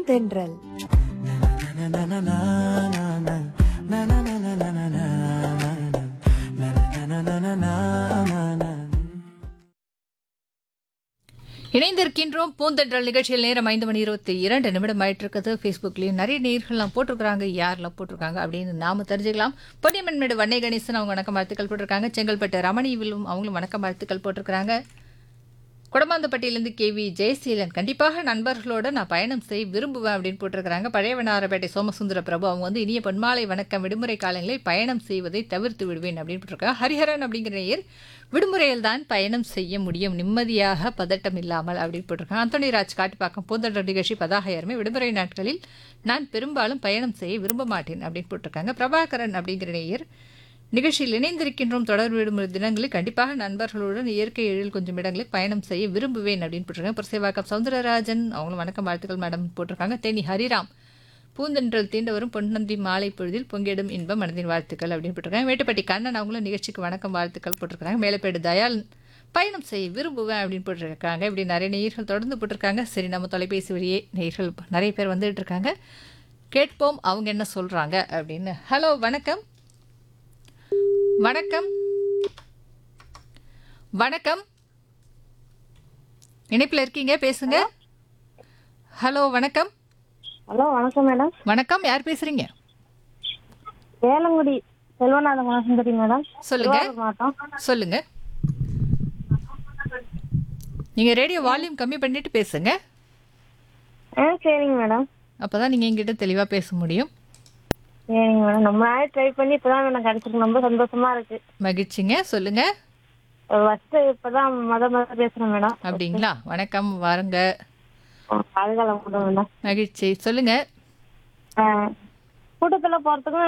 பூந்தென்றல் இணைந்திருக்கின்றோம் பூந்தென்றல் நிகழ்ச்சியில் நேரம் ஐந்து மணி இருபத்தி இரண்டு நிமிடம் ஆயிட்டு இருக்குது ஃபேஸ்புக்லேயும் நிறைய நேர்கள்லாம் போட்டிருக்காங்க யாரெல்லாம் போட்டிருக்காங்க அப்படின்னு நாம தெரிஞ்சுக்கலாம் பொன்னியம்மன்மேடு வண்ணை கணேசன் அவங்க வணக்கம் வாழ்த்துக்கள் போட்டிருக்காங்க செங்கல்பட்டு ரமணி வில்லும் அவங்களும் வணக்கம் வாழ்த்துக்கள் போட்டிருக்காங்க குடமாந்தப்பட்டியிலேருந்து கேவி ஜெயசீலன் கண்டிப்பாக நண்பர்களோட நான் பயணம் செய்ய விரும்புவேன் அப்படின்னு போட்டிருக்கிறாங்க பழையவனாரப்பேட்டை சோமசுந்தர பிரபு அவங்க வந்து இனிய பொன்மாலை வணக்கம் விடுமுறை காலங்களில் பயணம் செய்வதை தவிர்த்து விடுவேன் அப்படின்னு போட்டிருக்காங்க ஹரிஹரன் அப்படிங்கிற நேயர் விடுமுறையில் தான் பயணம் செய்ய முடியும் நிம்மதியாக பதட்டம் இல்லாமல் அப்படின்னு போட்டிருக்காங்க அந்தோனி ராஜ் காட்டுப்பாக்கம் பூந்தொடர் நிகழ்ச்சி பதாகையருமே விடுமுறை நாட்களில் நான் பெரும்பாலும் பயணம் செய்ய விரும்ப மாட்டேன் அப்படின்னு போட்டிருக்காங்க பிரபாகரன் அப்படிங்கிற நேயர் நிகழ்ச்சியில் இணைந்திருக்கின்றோம் தொடர் விடுமுறை தினங்களில் கண்டிப்பாக நண்பர்களுடன் இயற்கை எழில் கொஞ்சம் இடங்களில் பயணம் செய்ய விரும்புவேன் அப்படின்னு போட்டிருக்காங்க பிரசேவாக்கம் சவுந்தரராஜன் அவங்களும் வணக்கம் வாழ்த்துக்கள் மேடம் போட்டிருக்காங்க தேனி ஹரிராம் பூந்தென்றல் தீண்ட வரும் பொன்னந்தி மாலை பொழுதில் பொங்கிடும் இன்பம் மனதின் வாழ்த்துக்கள் அப்படின்னு போட்டிருக்காங்க மேட்டுப்பட்டி கண்ணன் அவங்களும் நிகழ்ச்சிக்கு வணக்கம் வாழ்த்துக்கள் போட்டிருக்காங்க மேலப்பேடு தயால் பயணம் செய்ய விரும்புவேன் அப்படின்னு போட்டிருக்காங்க இப்படி நிறைய நேயர்கள் தொடர்ந்து போட்டிருக்காங்க சரி நம்ம தொலைபேசி வழியே நேயர்கள் நிறைய பேர் வந்துட்டு இருக்காங்க கேட்போம் அவங்க என்ன சொல்றாங்க அப்படின்னு ஹலோ வணக்கம் வணக்கம் வணக்கம் இணைப்பில் இருக்கீங்க பேசுங்க ஹலோ வணக்கம் ஹலோ வணக்கம் மேடம் வணக்கம் யார் பேசுறீங்க வேலங்குடி செல்வநாத குணசுந்தரி மேடம் சொல்லுங்க திருவாரூர் மாவட்டம் சொல்லுங்க நீங்க ரேடியோ வால்யூம் கம்மி பண்ணிட்டு பேசுங்க ஆ சரிங்க மேடம் அப்பதான் நீங்க எங்கிட்ட தெளிவா பேச முடியும் சரிங்க மேடம் ரொம்ப நாள் ட்ரை பண்ணி இப்பதான் எனக்கு கிடைச்சிருக்கு ரொம்ப சந்தோஷமா இருக்கு மகிழ்ச்சிங்க சொல்லுங்க ஃபர்ஸ்ட் இப்பதான் முத முத பேசுறேன் மேடம் அப்படிங்களா வணக்கம் வாருங்க பாதுகாலம் கூட மேடம் மகிழ்ச்சி சொல்லுங்க கூட்டத்துல போறதுக்கும்